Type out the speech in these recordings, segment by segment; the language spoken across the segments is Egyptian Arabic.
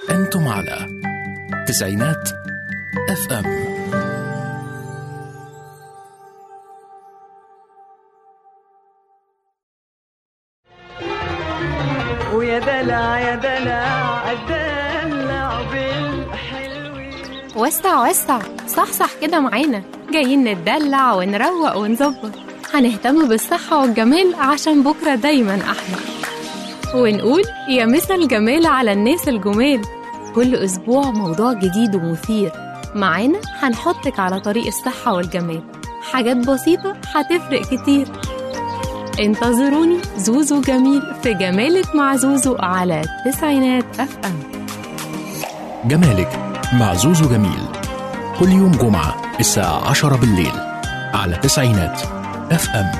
أنتم على تسعينات اف ام ويا دلع يا دلع الدلع بالحلوين وسع وسع صحصح كده معانا جايين نتدلع ونروق ونظبط هنهتم بالصحة والجمال عشان بكرة دايما أحلى ونقول يا مسا الجمال على الناس الجمال كل أسبوع موضوع جديد ومثير معانا هنحطك على طريق الصحة والجمال حاجات بسيطة هتفرق كتير انتظروني زوزو جميل في جمالك مع زوزو على تسعينات اف ام جمالك مع زوزو جميل كل يوم جمعة الساعة 10 بالليل على تسعينات اف ام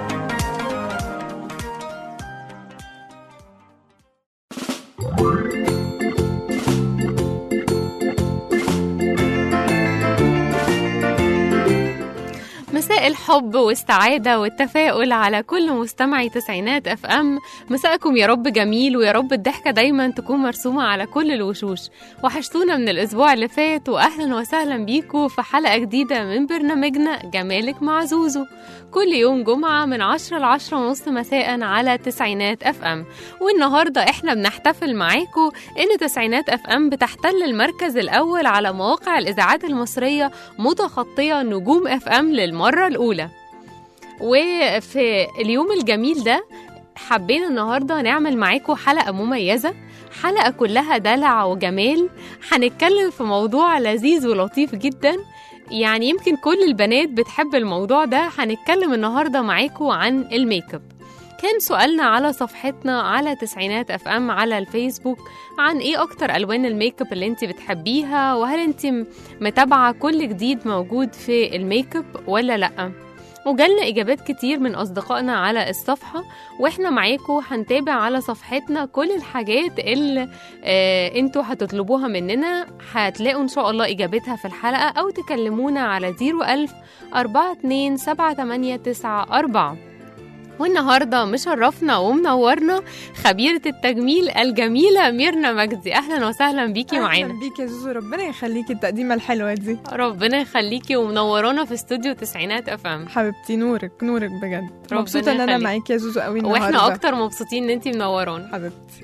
مساء الحب والسعادة والتفاؤل على كل مستمعي تسعينات اف ام مساءكم يا رب جميل ويا رب الضحكة دايما تكون مرسومة على كل الوشوش وحشتونا من الأسبوع اللي فات وأهلا وسهلا بيكم في حلقة جديدة من برنامجنا جمالك مع زوزو كل يوم جمعة من 10 ل 10 ونص مساء على تسعينات اف ام والنهاردة احنا بنحتفل معاكم ان تسعينات اف ام بتحتل المركز الأول على مواقع الإذاعات المصرية متخطية نجوم اف ام للمرة الأولى وفي اليوم الجميل ده حبينا النهاردة نعمل معاكم حلقة مميزة حلقة كلها دلع وجمال هنتكلم في موضوع لذيذ ولطيف جدا يعني يمكن كل البنات بتحب الموضوع ده هنتكلم النهاردة معاكم عن الميك اب كان سؤالنا على صفحتنا على تسعينات اف ام على الفيسبوك عن ايه اكتر الوان الميك اب اللي انت بتحبيها وهل انت م- متابعه كل جديد موجود في الميك اب ولا لا وجالنا اجابات كتير من اصدقائنا على الصفحه واحنا معاكم هنتابع على صفحتنا كل الحاجات اللي آه انتوا هتطلبوها مننا هتلاقوا ان شاء الله اجابتها في الحلقه او تكلمونا على 01000 427 والنهارده مشرفنا ومنورنا خبيره التجميل الجميله ميرنا مجدي اهلا وسهلا بيكي معانا اهلا بيك يا زوزو ربنا يخليكي التقديمه الحلوه دي ربنا يخليكي ومنورانا في استوديو تسعينات اف ام حبيبتي نورك نورك بجد ربنا مبسوطه ان انا يخليك. معاكي يا زوزو قوي النهارده واحنا اكتر مبسوطين ان انتي منورانا حبيبتي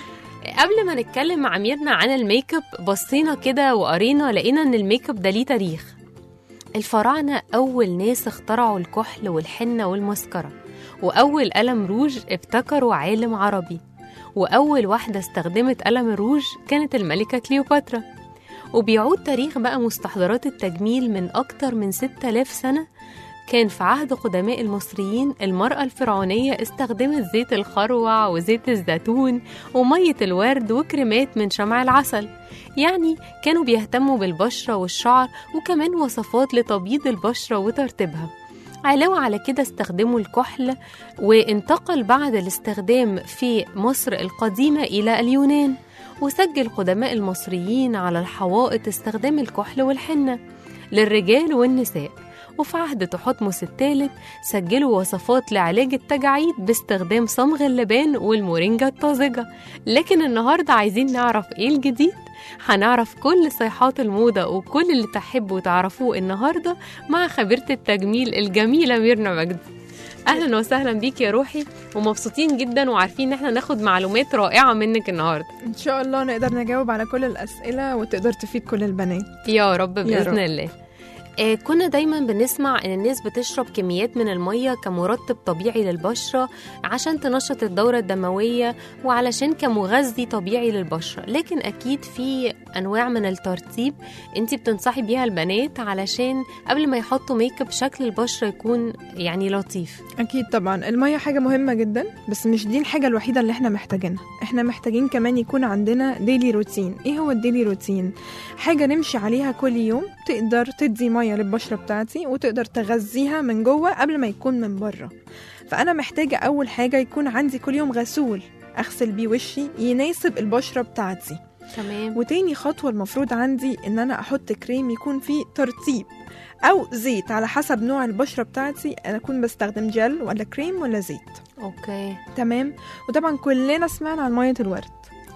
قبل ما نتكلم مع ميرنا عن الميك اب بصينا كده وقرينا لقينا ان الميك اب ده ليه تاريخ الفراعنه اول ناس اخترعوا الكحل والحنه والمسكره واول قلم روج ابتكروا عالم عربي واول واحده استخدمت قلم الروج كانت الملكه كليوباترا وبيعود تاريخ بقى مستحضرات التجميل من أكتر من 6000 سنة كان في عهد قدماء المصريين المرأة الفرعونية استخدمت زيت الخروع وزيت الزيتون ومية الورد وكريمات من شمع العسل يعني كانوا بيهتموا بالبشرة والشعر وكمان وصفات لتبييض البشرة وترطيبها علاوة على كده استخدموا الكحل وانتقل بعد الاستخدام في مصر القديمة إلى اليونان وسجل قدماء المصريين على الحوائط استخدام الكحل والحنة للرجال والنساء وفي عهد تحتمس الثالث سجلوا وصفات لعلاج التجاعيد باستخدام صمغ اللبان والمورينجا الطازجة لكن النهاردة عايزين نعرف ايه الجديد هنعرف كل صيحات الموضة وكل اللي تحبوا تعرفوه النهاردة مع خبيرة التجميل الجميلة ميرنا مجدي اهلا وسهلا بيك يا روحي ومبسوطين جدا وعارفين ان احنا ناخد معلومات رائعه منك النهارده ان شاء الله نقدر نجاوب على كل الاسئله وتقدر تفيد كل البنات يا رب باذن رب. الله آه، كنا دايما بنسمع ان الناس بتشرب كميات من الميه كمرطب طبيعي للبشره عشان تنشط الدوره الدمويه وعلشان كمغذي طبيعي للبشره لكن اكيد في انواع من الترطيب انت بتنصحي بيها البنات علشان قبل ما يحطوا ميك اب شكل البشره يكون يعني لطيف اكيد طبعا الميه حاجه مهمه جدا بس مش دي الحاجه الوحيده اللي احنا محتاجينها احنا محتاجين كمان يكون عندنا ديلي روتين ايه هو الديلي روتين حاجه نمشي عليها كل يوم تقدر تدي ميه للبشره بتاعتي وتقدر تغذيها من جوه قبل ما يكون من بره فانا محتاجه اول حاجه يكون عندي كل يوم غسول اغسل بيه وشي يناسب البشره بتاعتي تمام وتاني خطوة المفروض عندي إن أنا أحط كريم يكون فيه ترطيب أو زيت على حسب نوع البشرة بتاعتي أنا أكون بستخدم جل ولا كريم ولا زيت اوكي تمام وطبعا كلنا سمعنا عن مية الورد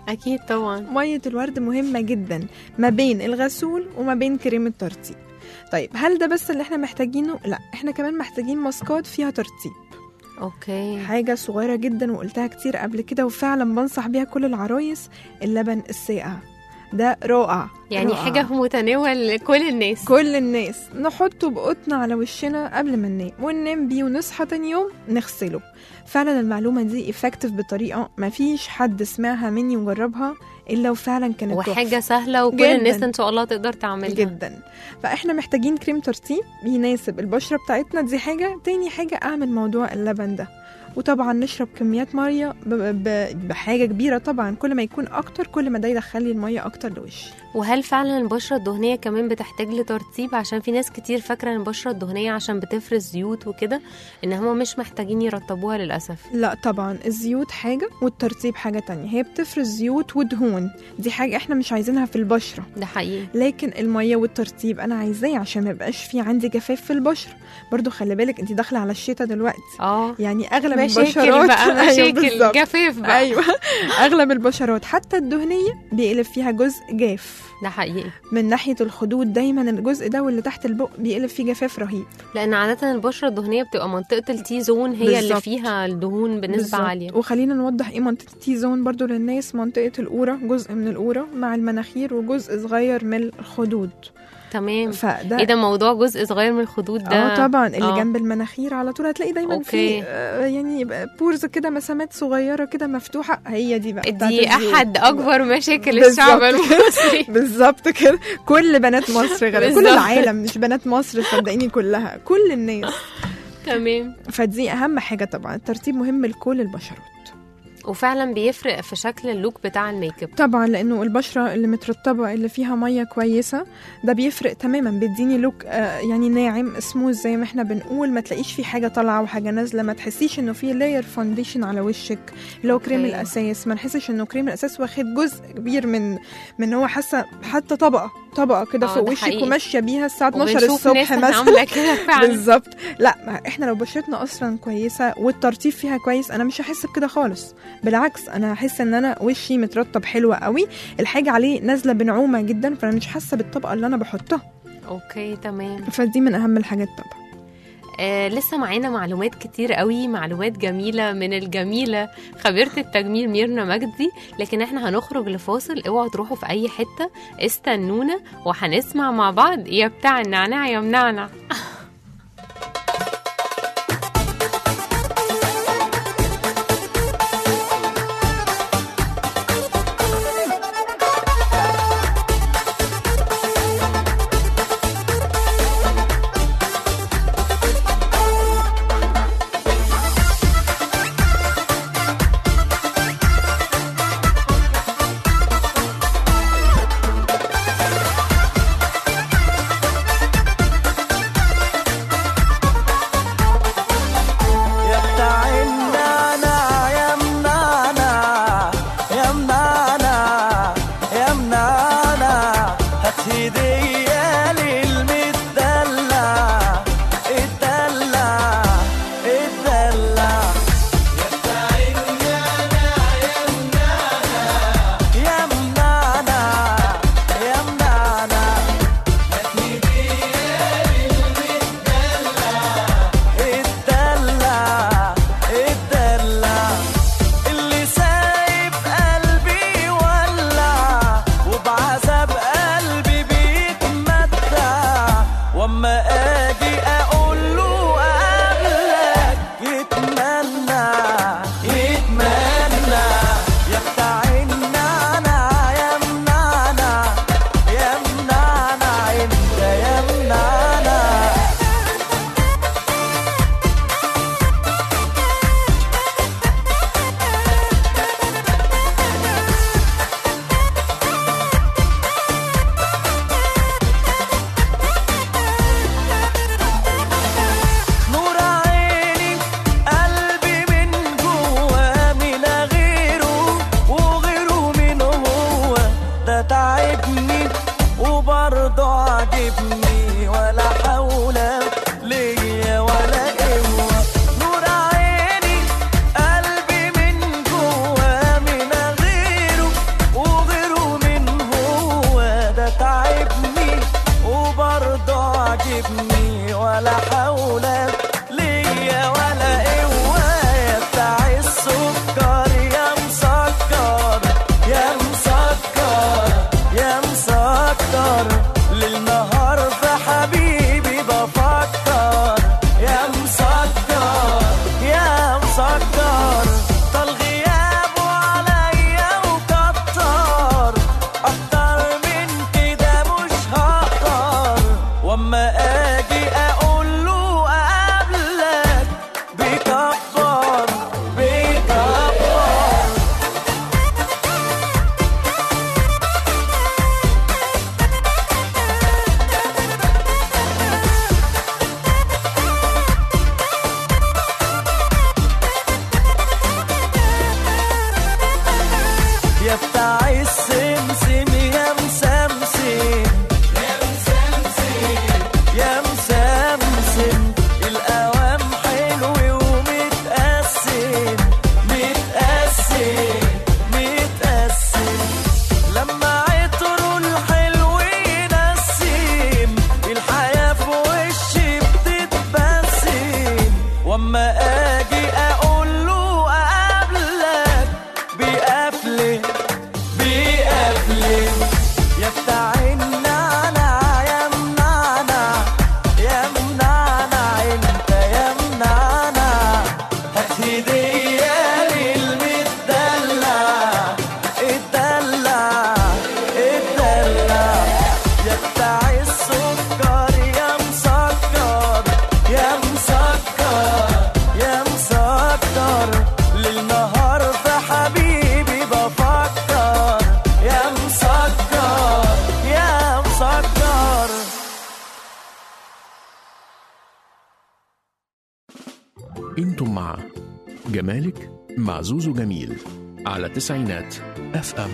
اكيد طبعا مية الورد مهمة جدا ما بين الغسول وما بين كريم الترطيب طيب هل ده بس اللي احنا محتاجينه؟ لا احنا كمان محتاجين ماسكات فيها ترطيب اوكي حاجة صغيرة جدا وقلتها كتير قبل كده وفعلا بنصح بيها كل العرايس اللبن الساقع ده رائع يعني رائع. حاجه في متناول كل الناس كل الناس نحطه بقطن على وشنا قبل ما ننام وننام بيه ونصحى تاني يوم نغسله فعلا المعلومة دي effective بطريقة ما فيش حد سمعها مني وجربها إلا وفعلا كانت تحفة. وحاجه سهله وكل جداً. الناس ان شاء الله تقدر تعملها جدا فاحنا محتاجين كريم ترطيب يناسب البشرة بتاعتنا دي حاجة تاني حاجة أعمل موضوع اللبن ده وطبعا نشرب كميات ميه ب- ب- بحاجه كبيره طبعا كل ما يكون اكتر كل ما ده يدخل لي الميه اكتر لوشي وهل فعلا البشرة الدهنية كمان بتحتاج لترطيب عشان في ناس كتير فاكرة ان البشرة الدهنية عشان بتفرز زيوت وكده ان هما مش محتاجين يرطبوها للأسف لا طبعا الزيوت حاجه والترطيب حاجه تانية هي بتفرز زيوت ودهون دي حاجه احنا مش عايزينها في البشره ده حقيقي لكن الميه والترطيب انا عايزاه عشان ما يبقاش في عندي جفاف في البشره برضو خلي بالك انت داخله على الشتاء دلوقتي اه يعني اغلب مشاكل البشرات بقى أيوة مشاكل بالظبط. جفاف بقى ايوه اغلب البشرات حتى الدهنيه بيقلب فيها جزء جاف ده حقيقي من ناحيه الخدود دايما الجزء ده واللي تحت البق بيقلب فيه جفاف رهيب لان عادة البشرة الدهنية بتبقى منطقة التي زون هي اللي بالظبط. فيها الدهون بنسبة بالظبط. عالية وخلينا نوضح ايه منطقه التي زون برضو للناس منطقه القوره جزء من القوره مع المناخير وجزء صغير من الخدود تمام فده ايه ده موضوع جزء صغير من الخدود ده اه طبعا اللي آه. جنب المناخير على طول هتلاقي دايما أوكي. في آه، يعني بورز كده مسامات صغيره كده مفتوحه هي دي بقى بتاعت دي الزيوت. احد اكبر مشاكل بالظبط الشعب كده. المصري بالظبط كده كل بنات مصر غير كل بالظبط. العالم مش بنات مصر صدقيني كلها كل الناس تمام فدي اهم حاجه طبعا الترتيب مهم لكل البشرات وفعلا بيفرق في شكل اللوك بتاع الميك اب طبعا لانه البشره اللي مترطبه اللي فيها ميه كويسه ده بيفرق تماما بيديني لوك آه يعني ناعم سموث زي ما احنا بنقول ما تلاقيش فيه حاجه طالعه وحاجه نازله ما تحسيش انه في لاير فاونديشن على وشك اللي هو كريم أوكي. الاساس ما نحسش انه كريم الاساس واخد جزء كبير من من هو حاسه حتى طبقه طبقه كده آه، فوق ده وشك حقيقي. وماشيه بيها الساعه 12 وبنشوف الصبح ناس مثلا عاملة كده فعلا بالظبط لا ما احنا لو بشرتنا اصلا كويسه والترطيب فيها كويس انا مش هحس بكده خالص بالعكس انا هحس ان انا وشي مترطب حلو قوي الحاجه عليه نازله بنعومه جدا فانا مش حاسه بالطبقه اللي انا بحطها اوكي تمام فدي من اهم الحاجات طبعا آه لسه معانا معلومات كتير قوي معلومات جميلة من الجميلة خبيرة التجميل ميرنا مجدي لكن احنا هنخرج لفاصل اوعوا تروحوا في اي حتة استنونا وهنسمع مع بعض يا بتاع النعناع يا منعنع يا بتاع النعناع يا منعنع يا منعنع يا منعنع هات هدية للمدلع اتدلع اتدلع يا بتاع النعناع يا منعنع يا منعنع يا منعنع اتدلع اتدلع اللي سايب قلبي ولع وبعذاب قلبي بيتمتع واما اجي اقول له قبلك يتمنى يتمنى يا بتاع النعنع يا منعنع يا منعنع انت يا منعنع نور عيني قلبي من جوا من غيره وغيره من هو ده تعبني وبرضه عاجبني ولا حول ليا ولا قوة نور عيني قلبي من جوا من غيره عاجبني ولا حول ليا ولا قوة بتاع السكر يا مسكر يا مسكر يا مسكر للنهار في حبيبي بفكر يا مسكر يا مسكر طال غيابه عليا وكتر اكتر من كده مش هقدر واما اجي اقول له اقابلك بيكبر بيكبر يا بتاع السمسم يا مسمسم يا مسمسم يا مسمسم القوام حلو ومتقسم متقسم متقسم لما عطره الحلو ينسم الحياة في وشي بتتبسم واما اجي اقول له اقابلك بيقفلي بيقفلي يا بتاع النعنع يا منعنع يا منعنع انت يا منعنع هات هدية للمدلع اتدلع اتدلع يا بتاع السكر يا مسكر يا مسكر يا مسكر للنهار في حبيبي بفكر يا مسكر يا مسكر انتم مع جمالك مع زوزو جميل على تسعينات اف ام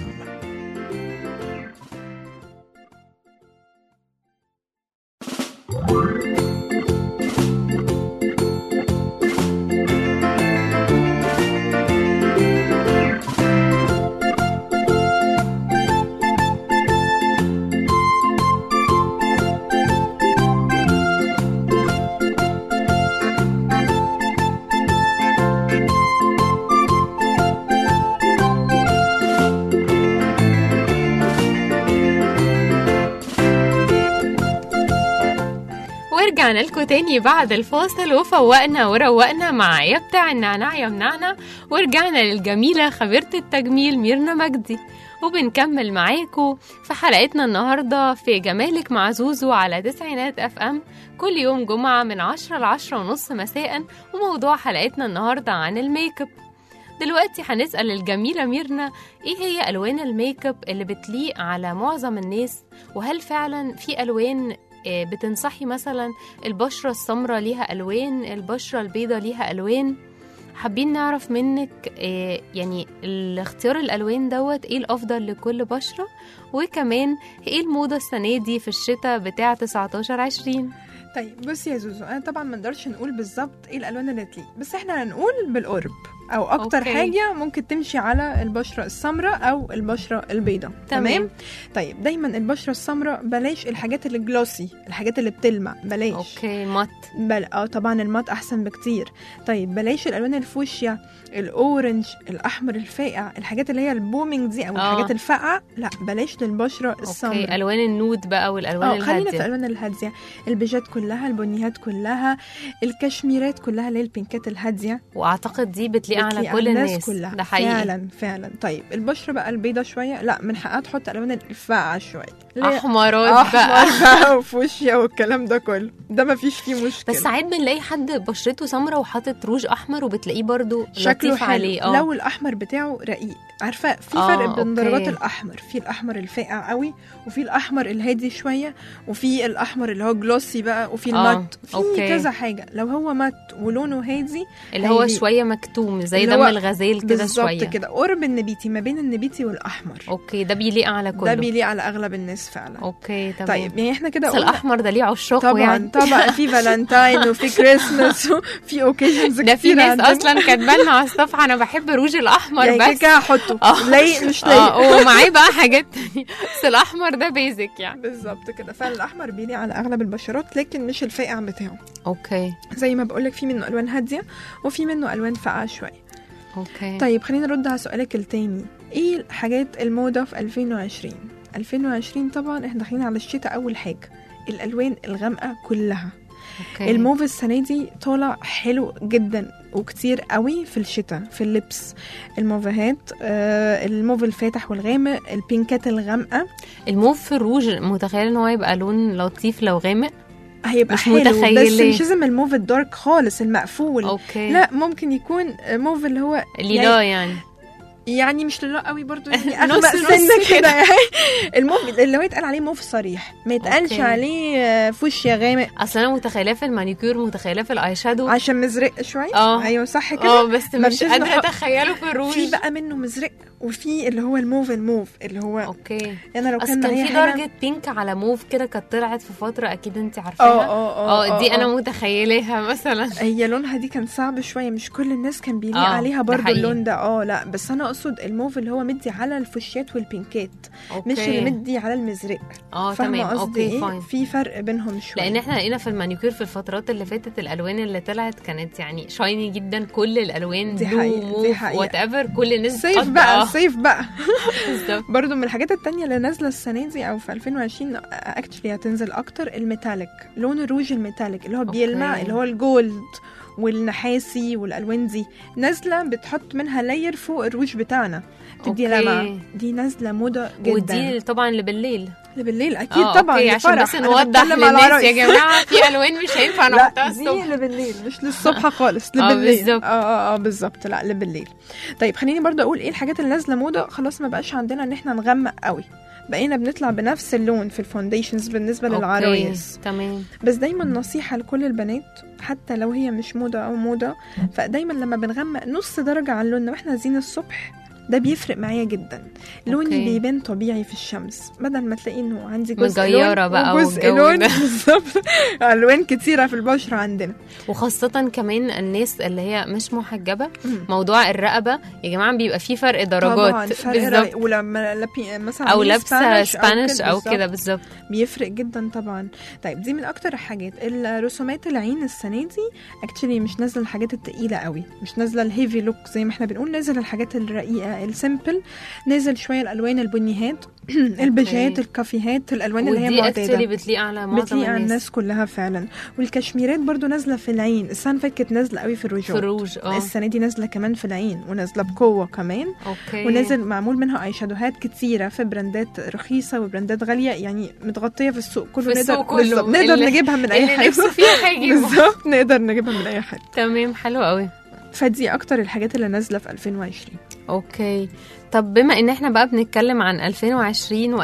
ورجعنا لكم تاني بعد الفاصل وفوقنا وروقنا مع يا بتاع النعناع يا منعنع ورجعنا للجميلة خبيرة التجميل ميرنا مجدي وبنكمل معاكم في حلقتنا النهاردة في جمالك مع زوزو على تسعينات اف ام كل يوم جمعة من عشرة لعشرة ونص مساء وموضوع حلقتنا النهاردة عن الميك اب دلوقتي هنسأل الجميلة ميرنا ايه هي ألوان الميك اب اللي بتليق على معظم الناس وهل فعلا في ألوان آه، بتنصحي مثلا البشرة السمراء ليها ألوان البشرة البيضاء ليها ألوان حابين نعرف منك آه، يعني الاختيار الألوان دوت ايه الأفضل لكل بشرة وكمان ايه الموضة السنة دي في الشتاء بتاع 19 20 طيب بصي يا زوزو انا طبعا ما نقدرش نقول بالظبط ايه الالوان اللي تليق بس احنا هنقول بالقرب او اكتر أوكي. حاجه ممكن تمشي على البشره السمراء او البشره البيضاء تمام. طيب دايما البشره السمراء بلاش الحاجات اللي جلوسي الحاجات اللي بتلمع بلاش اوكي مات بل اه طبعا المات احسن بكتير طيب بلاش الالوان الفوشيا الاورنج الاحمر الفاقع الحاجات اللي هي البومينج دي او آه. الحاجات الفاقعه لا بلاش للبشره السمراء اوكي ألوان النود بقى والألوان اه خلينا في الهادية الالوان الهاديه البيجات كلها البنيات كلها الكشميرات كلها اللي هي البينكات الهاديه واعتقد دي بتليق على بتليق كل الناس كلها ده حقيقي فعلا فعلا طيب البشره بقى البيضه شويه لا من حقها تحط الوان الفاقعه شويه اللي هي احمرات بقى احمر بقى وفوشيا والكلام ده كله ده ما فيش فيه مشكله بس ساعات بنلاقي حد بشرته سمرة وحاطط روج احمر وبتلاقيه برضو شكله لطيف حلو عليه اه لو الاحمر بتاعه رقيق عارفه في آه، فرق بين أوكي. درجات الاحمر في الاحمر الفاقع قوي وفي الاحمر الهادي شويه وفي الاحمر اللي هو جلوسي بقى وفي آه، المات في أوكي. كذا حاجه لو هو مات ولونه هادي اللي هو هيليق. شويه مكتوم زي اللي دم هو الغزال كده بالظبط شويه كده قرب النبيتي ما بين النبيتي والاحمر اوكي ده بيليق على كله ده بيليق على اغلب الناس فعلا اوكي تمام طيب يعني احنا كده بس قلنا الاحمر ده ليه عشاقه طبعا يعني طبعا في فالنتاين وفي كريسماس وفي اوكيجنز ده في كتير ناس عندنا. اصلا كاتبه لنا على الصفحه انا بحب روج الاحمر يعني كده بس كده هحطه آه. لايق مش لايق اه ومعاه بقى حاجات تانية بس الاحمر ده بيزك يعني بالظبط كده فالاحمر بيليق على اغلب البشرات لكن مش الفاقع بتاعه اوكي زي ما بقولك في منه الوان هاديه وفي منه الوان فاقعه شويه اوكي طيب خلينا نرد على سؤالك التاني ايه الحاجات الموضه في 2020 2020 طبعا احنا داخلين على الشتاء اول حاجه الالوان الغامقه كلها اوكي الموف السنه دي طالع حلو جدا وكتير قوي في الشتاء في اللبس الموفهات آه الموف الفاتح والغامق البينكات الغامقه الموف في الروج متخيل ان هو يبقى لون لطيف لو غامق هيبقى مش حلو بس متخيلة. مش لازم الموف الدارك خالص المقفول اوكي لا ممكن يكون موف اللي هو ليلا يعني يعني مش للا قوي برضو يعني نص اغمق نص سنه كده. كده يعني الموف اللي هو يتقال عليه موف صريح ما يتقالش أوكي. عليه آه، فوشيا غامق اصل انا متخيلاه في المانيكير متخيلاه في الاي شادو عشان مزرق شويه اه. ايوه صح اه كده بس ما مش مش قادره نحط- اتخيله في الروج في بقى منه مزرق وفي اللي هو الموف الموف اللي هو اوكي انا لو اصل كان كان معايا في حاجة- درجه بينك على موف كده كانت طلعت في فتره اكيد انت اه عارفاها اه اه دي انا آه. متخيلاها مثلا هي لونها دي كان صعب شويه مش كل الناس كان بيليق اه، عليها ده برضو حقيقي. اللون ده اه لا بس انا اقصد الموف اللي هو مدي على الفوشيات والبينكات اوكي مش اللي مدي على المزرق اه فاهمه تمام قصدي اوكي ايه فاين في فرق بينهم شويه لان احنا لقينا في المانيكير في الفترات اللي فاتت الالوان اللي طلعت كانت يعني شايني جدا كل الالوان دي بلو حقيقة، دي موف حقيقة. وات ايفر كل الناس صيف بتقضي- بقى اه صيف بقى بالظبط برضو من الحاجات التانية اللي نازلة السنة دي أو في 2020 اكشلي هتنزل أكتر الميتاليك لون الروج الميتاليك اللي هو بيلمع أوكي. اللي هو الجولد والنحاسي والألوان دي نازلة بتحط منها لاير فوق الروج بتاعنا تدي أوكي. لمعة دي نازلة موضة جدا ودي طبعا اللي بالليل اللي بالليل أكيد اه طبعا اوكي عشان لفرح. بس أنا نوضح بتكلم على للناس العرايس. يا جماعه في الوان مش هينفع لا نحطها دي الصبح اللي بالليل مش للصبح خالص اه لبالليل بالظبط. اه اه اه بالظبط لا لبالليل طيب خليني برضو اقول ايه الحاجات اللي نازله موضه خلاص ما بقاش عندنا ان احنا نغمق قوي بقينا بنطلع بنفس اللون في الفونديشنز بالنسبه أوكي، للعرايس تمام بس دايما نصيحه لكل البنات حتى لو هي مش موضه او موضه فدايما لما بنغمق نص درجه عن لوننا واحنا نازلين الصبح ده بيفرق معايا جدا لوني أوكي. بيبان طبيعي في الشمس بدل ما تلاقي انه عندي جزء مجيرة لون بقى وجزء والجو لون ده. بالظبط الوان كتيره في البشره عندنا وخاصة كمان الناس اللي هي مش محجبة مم. موضوع الرقبة يا جماعة بيبقى فيه فرق طبعا درجات فرق بالظبط رأي ولما لبي مثلا او عاملين لابسة Spanish سبانيش او بالظبط. كده بالظبط بيفرق جدا طبعا طيب دي من اكتر الحاجات الرسومات العين السنه دي اكشلي مش نازله الحاجات التقيله قوي مش نازله الهيفي لوك زي ما احنا بنقول نازل الحاجات الرقيقه السيمبل نازل شويه الالوان البنيهات البيجات الكافيهات الالوان اللي هي ودي اكشلي معتاده بتليق على معظم بتليق على الناس الناس كلها فعلا والكشميرات برضو نازله في العين السنه اللي فاتت كانت نازله قوي في في الرجوع الروج اه السنه دي نازله كمان في العين ونازله بقوه كمان اوكي ونازل معمول منها اي شادوهات كتيره في براندات رخيصه وبراندات غاليه يعني متغطيه في السوق كله في نقدر السوق كله. بالظبط، نقدر اللي- نجيبها من اي اللي حاجه نفسه فيها هيجيبه بالظبط نقدر نجيبها من اي حاجه تمام حلو قوي فدي اكتر الحاجات اللي نازله في 2020 اوكي طب بما ان احنا بقى بنتكلم عن 2020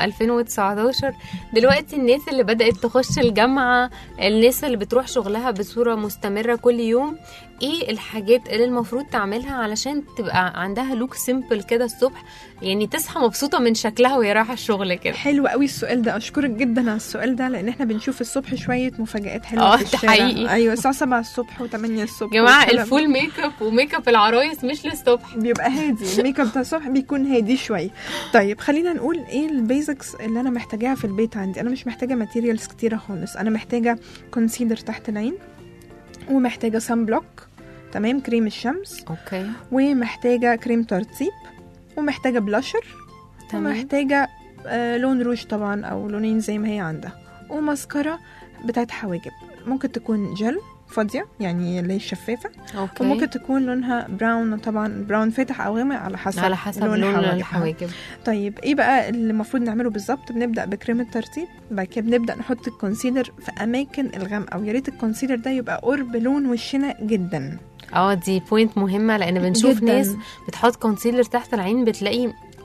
و2019 دلوقتي الناس اللي بدأت تخش الجامعة الناس اللي بتروح شغلها بصورة مستمرة كل يوم ايه الحاجات اللي المفروض تعملها علشان تبقى عندها لوك سيمبل كده الصبح يعني تصحى مبسوطة من شكلها وهي رايحة الشغل كده حلو قوي السؤال ده اشكرك جدا على السؤال ده لان احنا بنشوف الصبح شويه مفاجات حلوه اه، في ده الشارع حقيقي. ايوه الساعه 7 الصبح و8 الصبح يا جماعة والكلام الفول ميك اب وميك اب العرايس مش للصبح بيبقى هادي الميك اب بتاع الصبح بيكون هادي شويه طيب خلينا نقول ايه البيزكس اللي انا محتاجاها في البيت عندي انا مش محتاجه ماتيريالز كتيره خالص انا محتاجه كونسيلر تحت العين ومحتاجه سان بلوك تمام كريم الشمس اوكي ومحتاجه كريم ترطيب ومحتاجه بلاشر تمام ومحتاجه آه لون روج طبعا او لونين زي ما هي عندها وماسكارا بتاعت حواجب ممكن تكون جل فاضيه يعني اللي هي الشفافه اوكي وممكن تكون لونها براون طبعا براون فاتح او غامق على حسب على حسب لون حواجبها. الحواجب طيب ايه بقى اللي المفروض نعمله بالظبط بنبدا بكريم الترطيب بعد كده بنبدا نحط الكونسيلر في اماكن الغامقه ويا ريت الكونسيلر ده يبقى قرب لون وشنا جدا اه دي بوينت مهمة لان بنشوف جداً. ناس بتحط كونسيلر تحت العين بتلاقي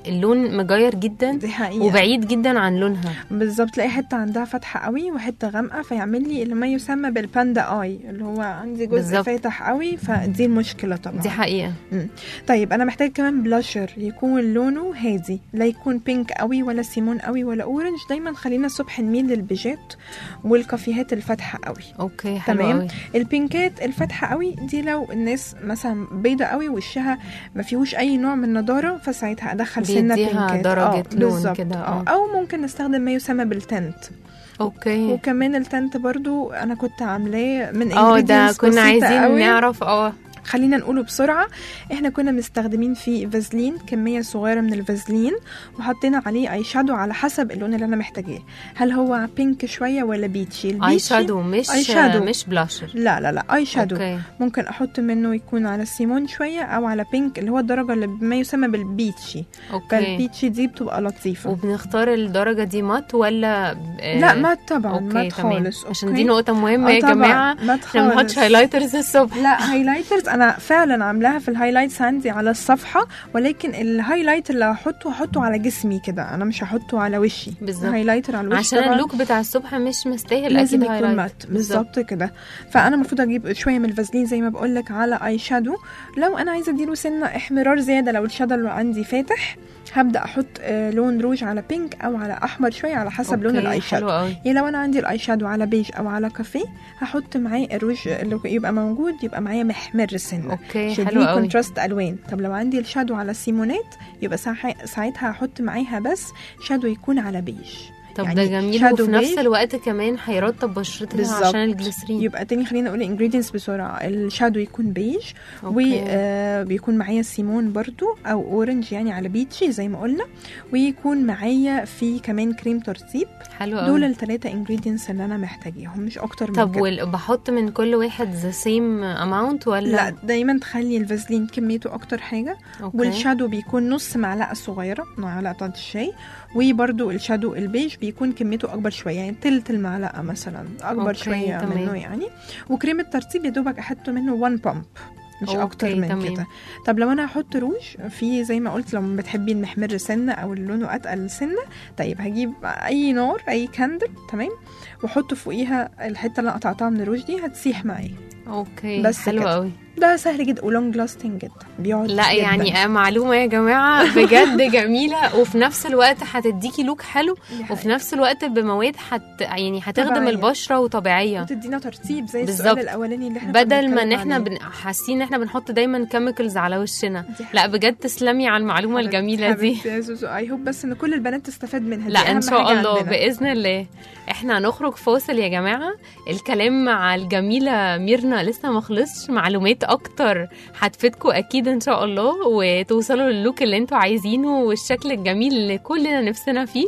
اللون مجير جدا دي حقيقه وبعيد جدا عن لونها بالظبط تلاقي حته عندها فاتحه قوي وحته غامقه فيعمل لي اللي ما يسمى بالباندا اي اللي هو عندي جزء بالظبط. فاتح قوي فدي المشكله طبعا دي حقيقه طيب انا محتاج كمان بلاشر يكون لونه هادي لا يكون بينك قوي ولا سيمون قوي ولا اورنج دايما خلينا الصبح نميل للبيجات والكافيهات الفاتحه قوي اوكي حلو تمام قوي البينكات الفاتحه قوي دي لو الناس مثلا بيضه قوي وشها ما فيهوش اي نوع من النضاره فساعتها ادخل سنه بيديها بينكات درجة لون بالظبط. كده، اه اه. او ممكن نستخدم ما يسمى بالتنت اوكي وكمان التنت برضو انا كنت عاملاه من اه ده ingredients كنا بسيطة عايزين قوي. نعرف اه خلينا نقوله بسرعة احنا كنا مستخدمين فيه فازلين كمية صغيرة من الفازلين وحطينا عليه اي شادو على حسب اللون اللي انا محتاجاه هل هو بينك شوية ولا بيتشي اي البيتشي شادو مش آي شادو. مش بلاشر لا لا لا اي شادو اوكي ممكن احط منه يكون على السيمون شوية او على بينك اللي هو الدرجة اللي ما يسمى بالبيتشي اوكي فالبيتشي دي بتبقى لطيفة وبنختار الدرجة دي مات ولا آه، لا مات طبعا اوكي مات تمام خالص عشان أوكي؟ دي نقطة مهمة آه يا طبعاً، جماعة مات احنا ما بنحطش خالص. هايلايترز الصبح لا هايلايترز انا فعلا عاملاها في الهايلايتس عندي على الصفحه ولكن الهايلايت اللي هحطه هحطه على جسمي كده انا مش هحطه على وشي بالظبط. هايلايتر على الوش عشان طبعاً اللوك بتاع الصبح مش مستاهل لازم اكيد يكون هايلايت مات بالظبط كده فانا المفروض اجيب شويه من الفازلين زي ما بقول لك على اي شادو لو انا عايزه اديله سنه احمرار زياده لو الشادو اللي عندي فاتح هبدا احط آه، لون روج على بينك او على احمر شويه على حسب لون أوكي، الاي حلو شادو قوي يعني لو انا عندي الاي شادو على بيج او على كافيه هحط معاه الروج اللي يبقى موجود يبقى معايا محمر سنه اوكي شديد حلو قوي كونتراست الوان طب لو عندي الشادو على سيمونات يبقى ساعة- ساعتها هحط معاها بس شادو يكون على بيج طب يعني ده جميل شادو وفي نفس بيج. الوقت كمان هيرطب بشرتنا بالظبط. عشان الجليسرين يبقى تاني خلينا نقول الانجريدينتس بسرعه الشادو يكون بيج أوكي. وبيكون معايا سيمون برضو او اورنج يعني على بيتشي زي ما قلنا ويكون معايا في كمان كريم ترطيب حلو قوي دول الثلاثه انجريدينتس اللي انا محتاجاهم مش اكتر من طب كده وال- بحط من كل واحد ذا سيم اماونت ولا لا دايما تخلي الفازلين كميته اكتر حاجه أوكي. والشادو بيكون نص معلقه صغيره معلقه بتاعت الشاي وبرده الشادو البيج بيكون كميته اكبر شويه يعني تلت المعلقه مثلا اكبر أوكي، شويه تمام. منه يعني وكريم الترطيب يا دوبك احط منه 1 بامب مش أوكي، اكتر من تمام. كده طب لو انا هحط روج في زي ما قلت لو بتحبي المحمر سنه او اللي لونه اتقل سنه طيب هجيب اي نار اي كاندل تمام واحط فوقيها الحته اللي انا قطعتها من الروج دي هتسيح معايا اوكي بس حلو كده. قوي ده سهل جدا ولونج لاستنج جدا بيقعد لا جداً. يعني آه، معلومة يا جماعة بجد جميلة وفي نفس الوقت هتديكي لوك حلو دي وفي حقيقة. نفس الوقت بمواد حت يعني هتخدم طبيعية. البشرة وطبيعية وتدينا ترتيب زي بالظبط. السؤال الاولاني اللي احنا كنا بدل ما ان بنتكلم احنا عليه. بن... حاسين ان احنا بنحط دايما كيميكلز على وشنا دي لا حقيقة. بجد تسلمي على المعلومة حبيبتي- الجميلة دي حبيبتي يا زوزو اي هوب بس ان كل البنات تستفاد منها دي لا أهم ان شاء حاجة الله عندنا. باذن الله احنا هنخرج فاصل يا جماعه الكلام مع الجميله ميرنا لسه ما خلصش معلومات اكتر هتفيدكم اكيد ان شاء الله وتوصلوا للوك اللي انتوا عايزينه والشكل الجميل اللي كلنا نفسنا فيه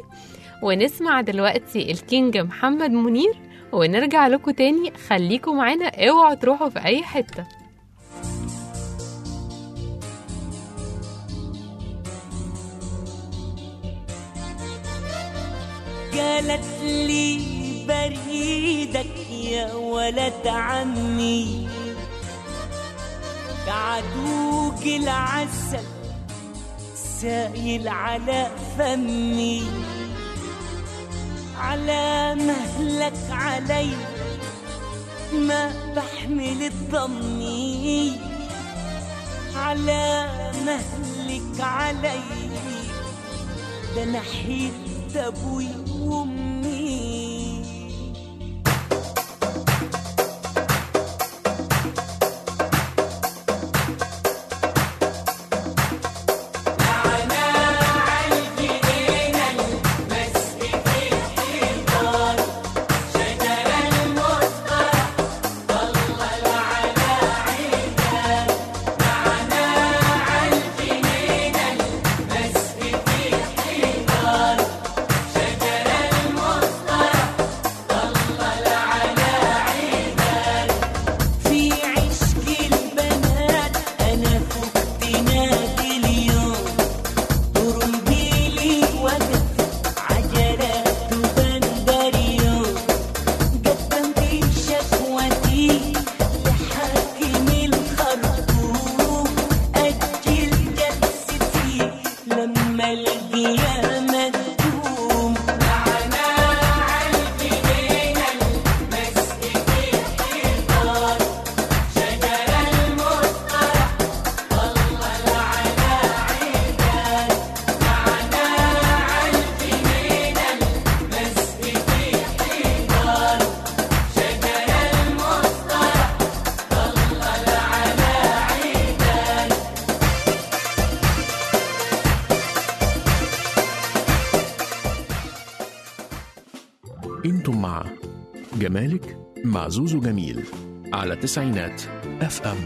ونسمع دلوقتي الكينج محمد منير ونرجع لكم تاني خليكم معانا اوعوا تروحوا في اي حته قالت لي بريدك يا ولد عمي كعدوك العسل سايل على فمي على مهلك علي ما بحمل الضمي على مهلك علي ده نحيت ابوي وامي انتم مع جمالك مع زوزو جميل على تسعينات اف ام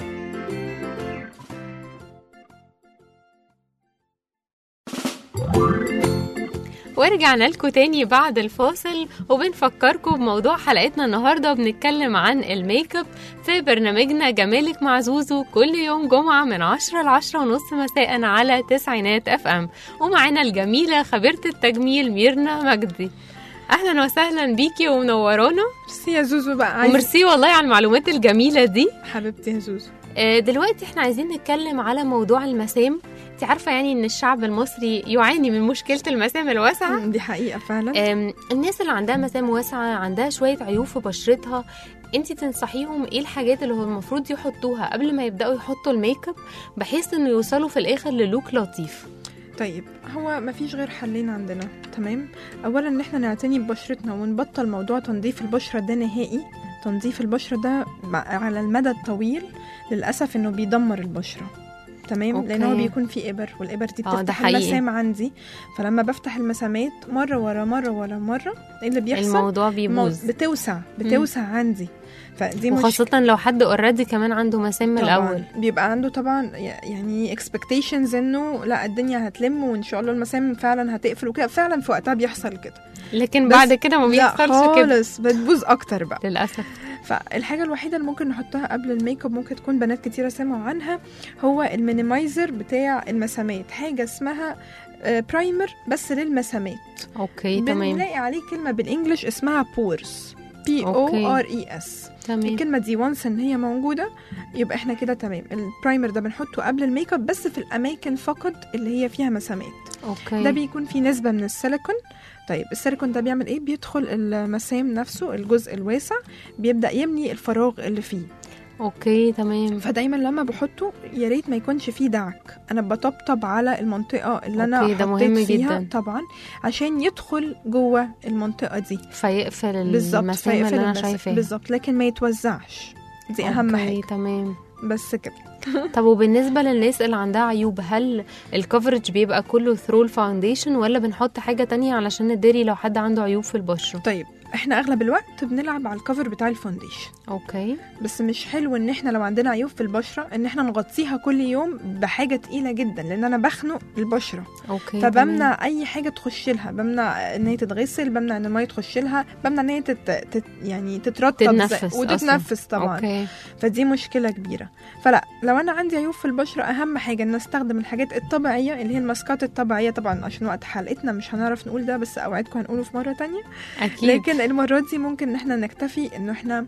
ورجعنا لكم تاني بعد الفاصل وبنفكركم بموضوع حلقتنا النهارده بنتكلم عن الميك اب في برنامجنا جمالك مع زوزو كل يوم جمعة من 10 ل 10 ونص مساء على تسعينات اف ام ومعانا الجميلة خبيرة التجميل ميرنا مجدي اهلا وسهلا بيكي ومنورانا ميرسي يا زوزو بقى عايزة وميرسي والله على المعلومات الجميلة دي حبيبتي يا زوزو آه، دلوقتي احنا عايزين نتكلم على موضوع المسام انت عارفه يعني ان الشعب المصري يعاني من مشكله المسام الواسعه مم، دي حقيقة فعلا آم، الناس اللي عندها مسام واسعه عندها شويه عيوب في بشرتها انت تنصحيهم ايه الحاجات اللي هو المفروض يحطوها قبل ما يبداوا يحطوا الميك اب بحيث انه يوصلوا في الاخر للوك لطيف طيب هو مفيش غير حلين عندنا تمام اولا ان احنا نعتني ببشرتنا ونبطل موضوع تنظيف البشره ده نهائي تنظيف البشره ده مع- على المدى الطويل للاسف انه بيدمر البشره تمام أوكي. لان هو بيكون فيه ابر والابر دي آه، ده بتفتح حقيقي. المسام عندي فلما بفتح المسامات مره ورا مره ورا مره ايه اللي بيحصل الموضوع المو- بيبوظ بتوسع بتوسع عندي فدي مش وخاصه لو حد اوريدي كمان عنده مسام من طبعاً. الاول بيبقى عنده طبعا يعني expectations انه لا الدنيا هتلم وان شاء الله المسام فعلا هتقفل وكده فعلا في وقتها بيحصل كده لكن بس- بعد كده ما لا بيحصلش كده خالص بتبوظ اكتر بقى للاسف فالحاجه الوحيده اللي ممكن نحطها قبل الميك اب ممكن تكون بنات كتيره سمعوا عنها هو المينيمايزر بتاع المسامات حاجه اسمها برايمر بس للمسامات اوكي تمام بنلاقي عليه كلمه بالانجلش اسمها بورس بي او أوكي. ار اي اس تمام الكلمه دي وانس ان هي موجوده يبقى احنا كده تمام البرايمر ده بنحطه قبل الميك اب بس في الاماكن فقط اللي هي فيها مسامات اوكي ده بيكون فيه نسبه من السيليكون طيب السيليكون ده بيعمل ايه بيدخل المسام نفسه الجزء الواسع بيبدا يملي الفراغ اللي فيه اوكي تمام فدايما لما بحطه يا ريت ما يكونش فيه دعك انا بطبطب على المنطقه اللي انا أوكي، ده حطيت مهم فيها جدا. طبعا عشان يدخل جوه المنطقه دي فيقفل بالظبط المسام اللي انا المس- شايفاها بالظبط لكن ما يتوزعش دي اهم أوكي، حاجه تمام بس كده طب وبالنسبه للناس اللي عندها عيوب هل الكفرج بيبقى كله ثرو الفاونديشن ولا بنحط حاجه تانية علشان نداري لو حد عنده عيوب في البشره طيب احنا اغلب الوقت بنلعب على الكفر بتاع الفونديشن اوكي بس مش حلو ان احنا لو عندنا عيوب في البشره ان احنا نغطيها كل يوم بحاجه تقيله جدا لان انا بخنق البشره اوكي فبمنع اي حاجه تخش لها بمنع ان هي تتغسل بمنع ان الميه تخش لها بمنع ان هي تت... تت... يعني تترطب زي- تتنفس وتتنفس أصلاً. طبعا اوكي فدي مشكله كبيره فلا لو انا عندي عيوب في البشره اهم حاجه ان استخدم الحاجات الطبيعيه اللي هي الماسكات الطبيعيه طبعا عشان وقت حلقتنا مش هنعرف نقول ده بس اوعدكم هنقوله في مره تانية اكيد لكن المرات دي ممكن ان احنا نكتفي انه احنا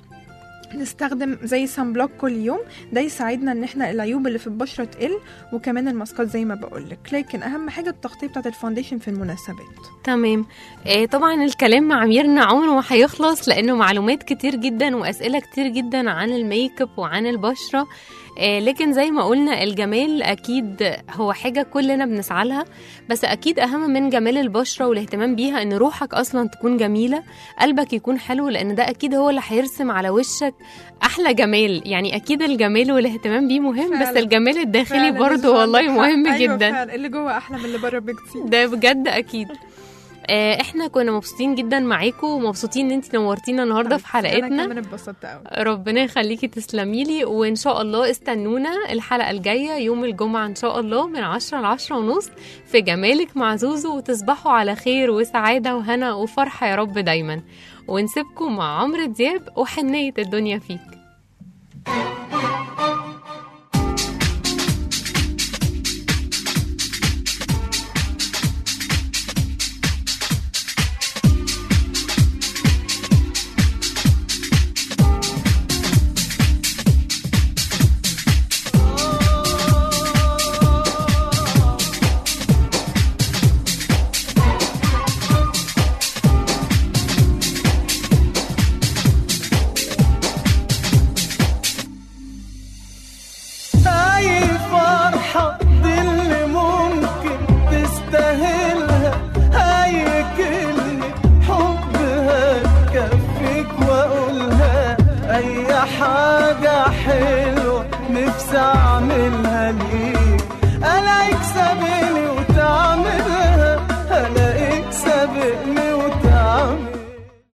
نستخدم زي سان بلوك كل يوم ده يساعدنا ان احنا العيوب اللي في البشره تقل وكمان الماسكات زي ما بقولك لكن اهم حاجه التغطيه بتاعه الفاونديشن في المناسبات تمام آه طبعا الكلام مع ميرنا عمره ما هيخلص لانه معلومات كتير جدا واسئله كتير جدا عن الميك اب وعن البشره آه لكن زي ما قلنا الجمال اكيد هو حاجه كلنا بنسعى لها بس اكيد اهم من جمال البشره والاهتمام بيها ان روحك اصلا تكون جميله قلبك يكون حلو لان ده اكيد هو اللي هيرسم على وشك احلى جمال يعني اكيد الجمال والاهتمام بيه مهم بس فعلا. الجمال الداخلي فعلا برضو يسوع والله عندك حق. مهم أيوة جدا فعلا. اللي جوه احلى من اللي بره بكتير ده بجد اكيد آه، احنا كنا مبسوطين جدا معاكم ومبسوطين ان انت نورتينا النهارده في انا حلقتنا كمان اتبسطت قوي ربنا يخليكي تسلمي لي وان شاء الله استنونا الحلقه الجايه يوم الجمعه ان شاء الله من 10 ل 10 ونص في جمالك مع زوزو وتصبحوا على خير وسعاده وهنا وفرحه يا رب دايما ونسيبكم مع عمرو دياب وحنيه الدنيا فيك أي فرحة دي اللي ممكن تستاهلها أي كلمة حب هتكفيك وأقولها أي حاجة حلوة نفسي أعملها ليك ألاقيك سابقني وتعملها ألاقيك سابقني وتعملها